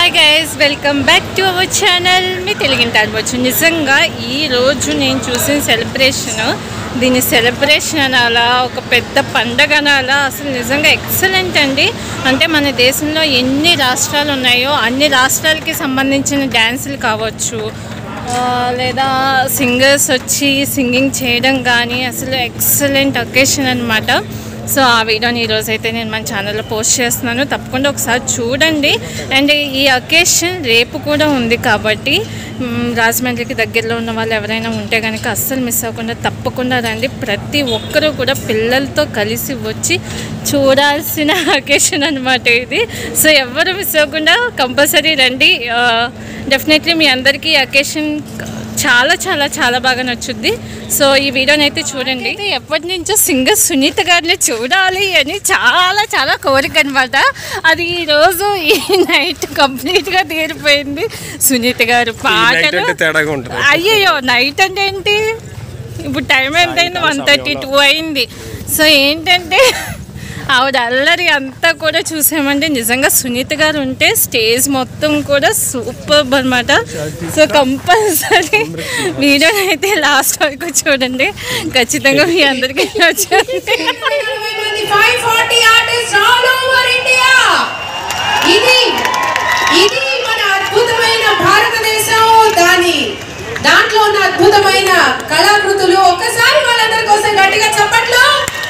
hi guys welcome back to our channel మీ తెలుగింటి అనుకోవచ్చు నిజంగా ఈ రోజు నేను చూసిన సెలబ్రేషన్ దీని సెలబ్రేషన్ అనాలా ఒక పెద్ద పండగ అనాలా అసలు నిజంగా ఎక్సలెంట్ అండి అంటే మన దేశంలో ఎన్ని రాష్ట్రాలు ఉన్నాయో అన్ని రాష్ట్రాలకి సంబంధించిన డ్యాన్సులు కావచ్చు ఆ, లేదా సింగర్స్ వచ్చి సింగింగ్ చేయడం కానీ అసలు ఎక్సలెంట్ ఒకేషన్ అనమాట సో ఆ వీడియోని ఈరోజు అయితే నేను మన ఛానల్లో పోస్ట్ చేస్తున్నాను తప్పకుండా ఒకసారి చూడండి అండ్ ఈ అకేషన్ రేపు కూడా ఉంది కాబట్టి మ్, రాజమండ్రికి దగ్గరలో ఉన్న వాళ్ళు ఎవరైనా ఉంటే కనుక అస్సలు మిస్ అవ్వకుండా తప్పకుండా రండి ప్రతి ఒక్కరూ కూడా పిల్లలతో కలిసి వచ్చి చూడాల్సిన అకేషన్ అనమాట ఇది సో ఎవరు మిస్ అవ్వకుండా కంపల్సరీ రండి డెఫినెట్లీ మీ అందరికీ అకేషన్ చాలా చాలా చాలా బాగా నచ్చుద్ది సో ఈ వీడియోని అయితే చూడండి అయితే ఎప్పటి నుంచో సింగర్ సునీత గారిని చూడాలి అని చాలా చాలా కోరిక అనమాట అది ఈ రోజు ఈ నైట్ కంప్లీట్గా తీరిపోయింది సునీత గారు నైట్ పాటలు అంటే తేడాగా ఉంటుంది అయ్యయ్యో నైట్ అంటే ఏంటి ఇప్పుడు టైం ఎంత అయింది వన్ థర్టీ టూ అయింది సో ఏంటంటే ఆవిడ అల్లరి అంతా కూడా చూసామంటే నిజంగా సునీత గారు ఉంటే స్టేజ్ మొత్తం కూడా సూపర్ అనమాట సో కంపల్సరీ వీడియోని అయితే లాస్ట్ వరకు చూడండి ఖచ్చితంగా మీ అందరికీ నచ్చుతుంది మంది 540 ఆర్టిస్ట్ ఆల్ ఓవర్ ఇండియా ఇది ఇది మన అద్భుతమైన భారతదేశం దాని దాంట్లో ఉన్న అద్భుతమైన కళాకృతులు ఒక్కసారి వాళ్ళందరి కోసం గట్టిగా చప్పట్లు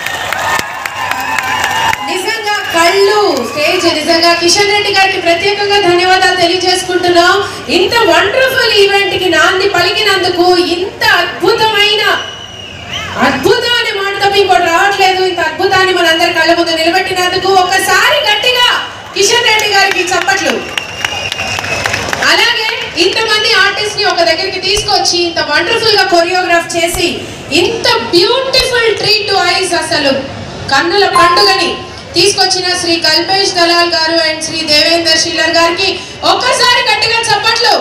నిజంగా కళ్ళు స్టేజ్ నిజంగా కిషన్ రెడ్డి గారికి ప్రత్యేకంగా ధన్యవాదాలు తెలియజేసుకుంటున్నాం ఇంత వండర్ఫుల్ ఈవెంట్ కి నాంది పలికినందుకు ఇంత అద్భుతమైన అద్భుతం అనే మాట తప్ప ఇంకోటి రావట్లేదు ఇంత అద్భుతాన్ని మనందరి కళ్ళ ముందు నిలబెట్టినందుకు ఒకసారి గట్టిగా కిషన్ రెడ్డి గారికి చప్పట్లు అలాగే ఇంతమంది ఆర్టిస్ట్ ని ఒక దగ్గరికి తీసుకొచ్చి ఇంత వండర్ఫుల్ గా కొరియోగ్రాఫ్ చేసి ఇంత బ్యూటిఫుల్ ట్రీట్ టు ఐస్ అసలు కన్నుల పండుగని తీసుకొచ్చిన శ్రీ కల్పేష్ దలాల్ గారు అండ్ శ్రీ దేవేందర్ షీలర్ గారికి ఒక్కసారి గట్టిగా చప్పట్లు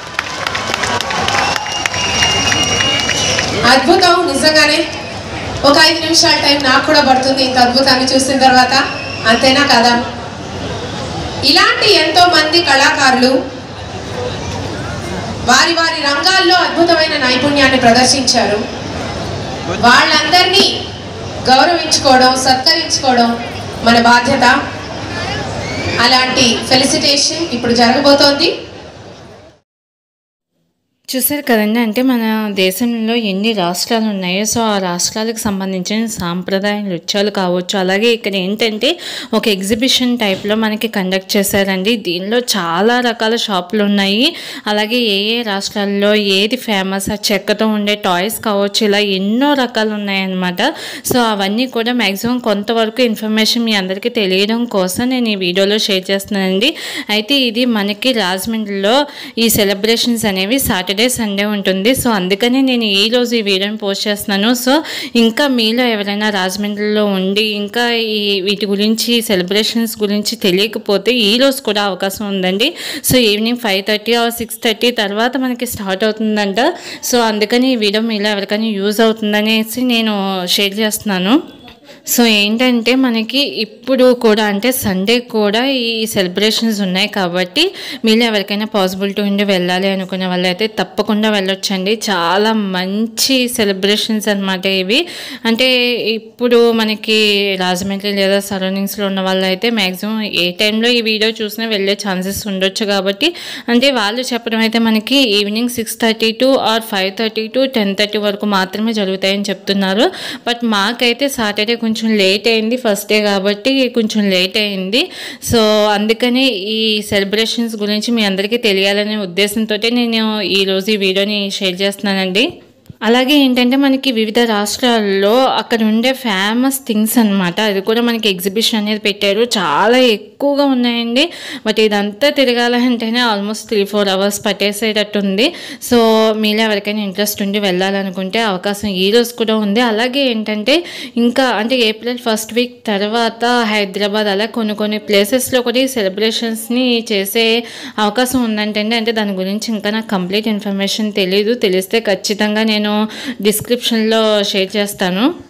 అద్భుతం నిజంగానే ఒక ఐదు నిమిషాల టైం నాకు కూడా పడుతుంది ఇంత అద్భుతాన్ని చూసిన తర్వాత అంతేనా కదా ఇలాంటి ఎంతో మంది కళాకారులు వారి వారి రంగాల్లో అద్భుతమైన నైపుణ్యాన్ని ప్రదర్శించారు వాళ్ళందరినీ గౌరవించుకోవడం సత్కరించుకోవడం మన బాధ్యత అలాంటి ఫెలిసిటేషన్ ఇప్పుడు జరగబోతోంది చూసారు కదండి అంటే మన దేశంలో ఎన్ని రాష్ట్రాలు ఉన్నాయో సో ఆ రాష్ట్రాలకు సంబంధించిన సాంప్రదాయ నృత్యాలు కావచ్చు అలాగే ఇక్కడ ఏంటంటే ఒక ఎగ్జిబిషన్ టైప్లో మనకి కండక్ట్ చేశారండి దీనిలో చాలా రకాల షాపులు ఉన్నాయి అలాగే ఏ ఏ రాష్ట్రాల్లో ఏది ఫేమస్ ఆ చెక్కతో ఉండే టాయ్స్ కావచ్చు ఇలా ఎన్నో రకాలు ఉన్నాయన్నమాట సో అవన్నీ కూడా మ్యాక్సిమం కొంతవరకు ఇన్ఫర్మేషన్ మీ అందరికీ తెలియడం కోసం నేను ఈ వీడియోలో షేర్ చేస్తున్నానండి అయితే ఇది మనకి రాజమండ్రిలో ఈ సెలబ్రేషన్స్ అనేవి సాటర్డే సండే ఉంటుంది సో అందుకని నేను ఈ రోజు ఈ వీడియోని పోస్ట్ చేస్తున్నాను సో ఇంకా మీలో ఎవరైనా రాజమండ్రిలో ఉండి ఇంకా ఈ వీటి గురించి సెలబ్రేషన్స్ గురించి తెలియకపోతే ఈ రోజు కూడా అవకాశం ఉందండి so evening five thirty or six thirty తర్వాత మనకి స్టార్ట్ అవుతుందంట సో అందుకని ఈ వీడియో మీలో ఎవరికైనా యూజ్ అవుతుందనేసి నేను షేర్ చేస్తున్నాను సో ఏంటంటే మనకి ఇప్పుడు కూడా అంటే సండే కూడా ఈ సెలబ్రేషన్స్ ఉన్నాయి కాబట్టి మీరు ఎవరికైనా పాసిబిలిటీ ఉండి వెళ్ళాలి అనుకునే వాళ్ళైతే తప్పకుండా వెళ్ళొచ్చండి చాలా మంచి సెలబ్రేషన్స్ అనమాట ఇవి అంటే ఇప్పుడు మనకి రాజమండ్రి లేదా సరౌండింగ్స్లో ఉన్న వాళ్ళు అయితే మ్యాక్సిమం ఏ టైంలో ఈ వీడియో చూసినా వెళ్ళే ఛాన్సెస్ ఉండొచ్చు కాబట్టి అంటే వాళ్ళు చెప్పడం అయితే మనకి evening six thirty to or five thirty to ten thirty వరకు మాత్రమే జరుగుతాయని చెప్తున్నారు బట్ మాకైతే సాటర్డే కొంచెం లేట్ అయింది ఫస్ట్ డే కాబట్టి కొంచెం లేట్ అయింది సో అందుకని ఈ సెలబ్రేషన్స్ గురించి మీ అందరికీ తెలియాలనే ఉద్దేశంతో నేను ఈరోజు ఈ వీడియోని షేర్ చేస్తున్నానండి అలాగే ఏంటంటే మనకి వివిధ రాష్ట్రాల్లో అక్కడ ఉండే ఫేమస్ థింగ్స్ అన్నమాట అది కూడా మనకి ఎగ్జిబిషన్ అనేది పెట్టారు చాలా ఎక్కువగా ఉన్నాయండి బట్ ఇదంతా తిరగాలంటేనే ఆల్మోస్ట్ త్రీ ఫోర్ అవర్స్ పట్టేసేటట్టు ఉంది సో మీలో ఎవరికైనా ఇంట్రెస్ట్ ఉండి వెళ్ళాలనుకుంటే అవకాశం ఈ రోజు కూడా ఉంది అలాగే ఏంటంటే ఇంకా అంటే ఏప్రిల్ ఫస్ట్ వీక్ తర్వాత హైదరాబాద్ అలా కొన్ని కొన్ని ప్లేసెస్లో కూడా ఈ సెలబ్రేషన్స్ని చేసే అవకాశం ఉందంటే అంటే దాని గురించి ఇంకా నాకు కంప్లీట్ ఇన్ఫర్మేషన్ తెలియదు తెలిస్తే ఖచ్చితంగా నేను డిస్క్రిప్షన్లో షేర్ చేస్తాను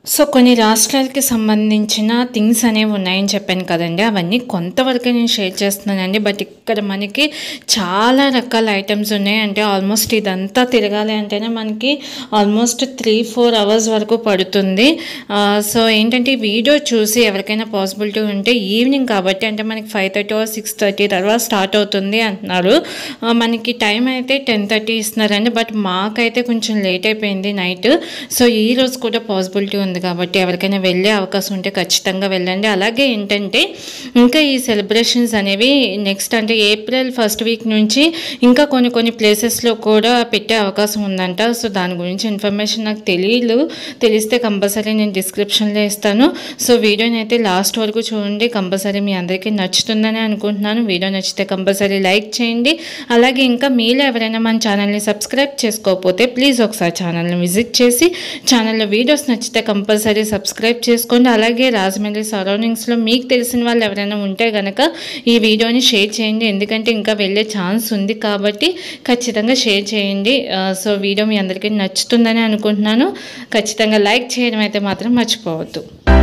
సో కొన్ని రాష్ట్రాలకి సంబంధించిన థింగ్స్ అనేవి ఉన్నాయని చెప్పాను కదండి అవన్నీ కొంతవరకే నేను షేర్ చేస్తున్నానండి బట్ ఇక్కడ మనకి చాలా రకాల ఐటమ్స్ ఉన్నాయి అంటే ఆల్మోస్ట్ ఇదంతా తిరగాలి అంటేనే మనకి ఆల్మోస్ట్ త్రీ ఫోర్ అవర్స్ వరకు పడుతుంది ఆ, సో ఏంటంటే ఈ వీడియో చూసి ఎవరికైనా పాసిబిలిటీ ఉంటే ఈవినింగ్ కాబట్టి అంటే మనకి five thirty or six thirty తర్వాత స్టార్ట్ అవుతుంది అంటున్నారు ఆ, మనకి టైం అయితే టెన్ థర్టీ ఇస్తున్నారండి బట్ మాకైతే కొంచెం లేట్ అయిపోయింది నైట్ సో ఈ రోజు కూడా పాసిబిలిటీ ఉంది కాబట్టి ఎవరికైనా వెళ్ళే అవకాశం ఉంటే ఖచ్చితంగా వెళ్ళండి అలాగే ఏంటంటే ఇంకా ఈ సెలబ్రేషన్స్ అనేవి నెక్స్ట్ అంటే ఏప్రిల్ ఫస్ట్ వీక్ నుంచి ఇంకా కొన్ని కొన్ని ప్లేసెస్లో కూడా పెట్టే అవకాశం ఉందంట సో దాని గురించి ఇన్ఫర్మేషన్ నాకు తెలియదు తెలిస్తే కంపల్సరీ నేను డిస్క్రిప్షన్లో ఇస్తాను సో వీడియోని అయితే లాస్ట్ వరకు చూడండి కంపల్సరీ మీ అందరికీ నచ్చుతుందని అనుకుంటున్నాను వీడియో నచ్చితే కంపల్సరీ లైక్ చేయండి అలాగే ఇంకా మీలో ఎవరైనా మన ఛానల్ని సబ్స్క్రైబ్ చేసుకోకపోతే ప్లీజ్ ఒకసారి ఛానల్ని విజిట్ చేసి ఛానల్లో వీడియోస్ నచ్చితే కంపల్సరీ సబ్స్క్రైబ్ చేసుకోండి అలాగే రాజమండ్రి సరౌండింగ్స్లో మీకు తెలిసిన వాళ్ళు ఎవరైనా ఉంటే కనుక ఈ వీడియోని షేర్ చేయండి ఎందుకంటే ఇంకా వెళ్ళే ఛాన్స్ ఉంది కాబట్టి ఖచ్చితంగా షేర్ చేయండి ఆ, సో వీడియో మీ అందరికీ నచ్చుతుందని అనుకుంటున్నాను ఖచ్చితంగా లైక్ చేయడం అయితే మాత్రం మర్చిపోవద్దు